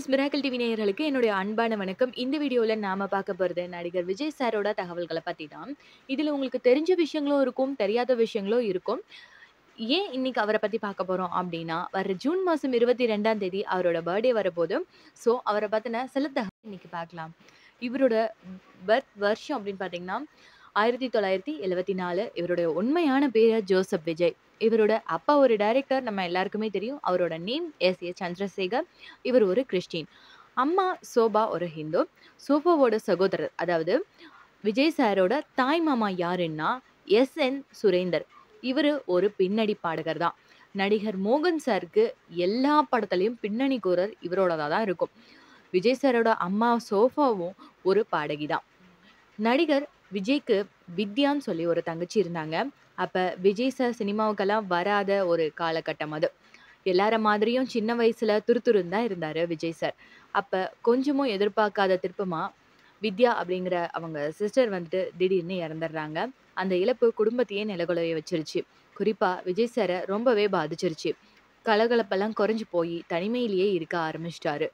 Viewers miracle TV நேயர்களுக்கு என்னுடைய அன்பான வணக்கம். இந்த வீடியோல நாம பார்க்க போறது நடிகர் விஜய் சாரோட தகவல்கள பத்தி தான். இதுல உங்களுக்கு தெரிஞ்ச விஷயங்களும் இருக்கும், தெரியாத விஷயங்களும் இருக்கும். ஏன் இன்னைக்கு அவர பத்தி பார்க்க போறோம் அப்டின்னா, வர்ற ஜூன் மாசம் 22ஆம் தேதி அவரோட பர்த்டே வரப்போது. ஸோ, அவர பத்தின சில தகவல் இன்னைக்கு பார்க்கலாம். இவரோட பர்த் வருஷம் அப்டின்னு பார்த்தீங்கன்னா, 1974 இவருடைய உண்மையான பேரு ஜோசப் விஜய். இவரோட அப்பா ஒரு டைரக்டர் நம்ம எல்லாருக்குமே தெரியும். அவரோட நேம் எஸ்.ஏ. சந்திரசேகர். இவர் ஒரு கிறிஸ்டின். அம்மா சோபா ஒரு ஹிந்து. சோபாவோட சகோதரர் அதாவது விஜய் சாரோட தாய் மாமா யாருன்னா, எஸ்.என். சுரேந்தர். இவரு ஒரு பின்னணி பாடகர் தான். நடிகர் மோகன் சாருக்கு எல்லா படத்துலயும் பின்னணி குரல் இவரோடதா தான் இருக்கும். விஜய் சாரோட அம்மா சோஃபாவும் ஒரு பாடகி தான். நடிகர் விஜய்க்கு வித்யான்னு சொல்லி ஒரு தங்கச்சி இருந்தாங்க. அப்ப விஜய் சார் சினிமாவுக்கெல்லாம் வராத ஒரு காலகட்டம் அது. எல்லார மாதிரியும் சின்ன வயசுல துருதுருன்னு தான் இருந்தாரு விஜய் சார். அப்ப கொஞ்சமும் எதிர்பார்க்காத திருப்பமா, வித்யா அப்டிங்கிற அவங்க சிஸ்டர் வந்துட்டு திடீர்னு இறந்துடுறாங்க. அந்த இழப்பு குடும்பத்தையே நிலகுலைய வச்சுருச்சு. குறிப்பா விஜய் சார ரொம்பவே பாதிச்சிருச்சு. கலகலப்பெல்லாம் குறைஞ்சு போயி தனிமையிலேயே இருக்க ஆரம்பிச்சுட்டாரு.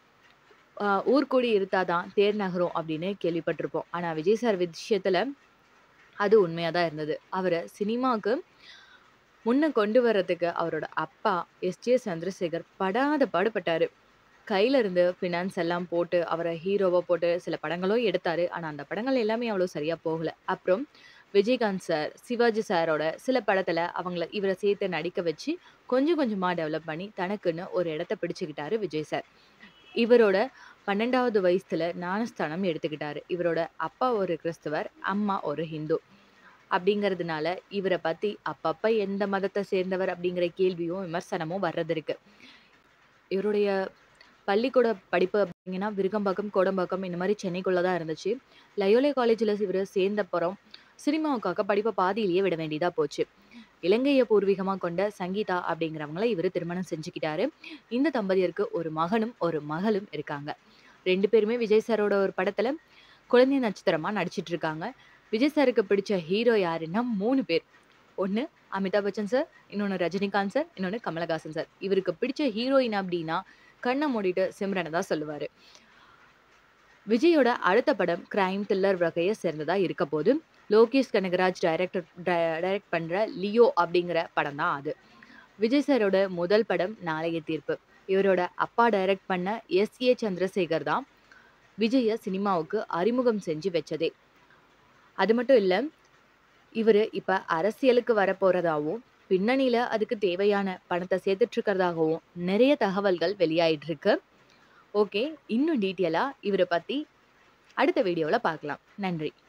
அ ஊர் கூடி இருந்தா தான் தேர் நகரும் அப்டின்னு கேள்விப்பட்டிருப்போம். ஆனா விஜய் சார் விஷயத்துல அது உண்மையா தான் இருந்தது. அவர சினிமாக்கு முன்ன கொண்டு வரதுக்கு அவரோட அப்பா எஸ்.ஜே. சந்திரசேகர் படாத பாடுபட்டாரு. கையில இருந்து ஃபினான்ஸ் எல்லாம் போட்டு அவர ஹீரோவா போட்டு சில படங்களும் எடுத்தாரு. ஆனா அந்த படங்கள் எல்லாமே அவ்வளோ சரியா போகல. அப்புறம் விஜயகாந்த் சார், சிவாஜி சாரோட சில படத்துல அவங்கள இவர சேர்த்து நடிக்க வச்சு கொஞ்சம் கொஞ்சமா டெவலப் பண்ணி தனக்குன்னு ஒரு இடத்த பிடிச்சுக்கிட்டாரு விஜய் சார். இவரோட 12வது வயசுல ஞானஸ்தானம் எடுத்துக்கிட்டாரு. இவரோட அப்பா ஒரு கிறிஸ்தவர், அம்மா ஒரு ஹிந்து. அப்டிங்கிறதுனால இவர பத்தி அப்பப்ப எந்த மதத்த சேர்ந்தவர் அப்டிங்கிற கேள்வியும், விமர்சனமும் வர்றது இருக்கு. இவருடைய பள்ளிக்கூட படிப்பு பார்த்தீங்கன்னா, விருகம்பாக்கம், கோடம்பாக்கம் இந்த மாரி சென்னைக்குள்ள தான் இருந்துச்சு. லயோலா காலேஜ்ல இவரு சேர்ந்தப்புறம் சினிமாவுக்காக படிப்ப பாதியிலேயே விட வேண்டியதா போச்சு. இலங்கைய பூர்வீகமா கொண்ட சங்கீதா அப்டிங்கிறவங்கள இவரு திருமணம் செஞ்சுக்கிட்டாரு. இந்த தம்பதியருக்கு ஒரு மகனும், ஒரு மகளும் இருக்காங்க. 2 பேருமே விஜய் சாரோட ஒரு படத்துல குழந்தை நட்சத்திரமா நடிச்சிட்டு இருக்காங்க. விஜய் சாருக்கு பிடிச்ச ஹீரோ யாருன்னா 3 பேர். ஒண்ணு அமிதாப் பச்சன் சார், இன்னொன்னு ரஜினிகாந்த் சார், இன்னொன்னு கமலஹாசன் சார். இவருக்கு பிடிச்ச ஹீரோயின் அப்டின்னா, கண்ண மூடிட்டு சிம்ரன தான் சொல்லுவாரு. விஜயோட அடுத்த படம் கிரைம் த்ரில்லர் வகைய சேர்ந்ததா இருக்க போது. லோகேஷ் கனகராஜ் டைரக்டர் ட டைரக்ட் பண்ற லியோ அப்டிங்கிற படம் தான் அது. விஜய் சாரோட முதல் படம் நாளைய தீர்ப்பு. இவரோட அப்பா டைரக்ட் பண்ண எஸ்.ஏ. சந்திரசேகர் தான் விஜய சினிமாவுக்கு அறிமுகம் செஞ்சு வச்சதே. அது மட்டும் இல்ல, இவரு இப்ப அரசியலுக்கு வரப்போறதாவும், பின்னணியில அதுக்கு தேவையான பணத்த சேர்த்துட்டு இருக்கிறதாகவும் நெறைய தகவல்கள் வெளியாயிட்டு இருக்கு. ஓகே. இன்னும் டீட்டெயிலா இவர பத்தி அடுத்த வீடியோல பார்க்கலாம். நன்றி.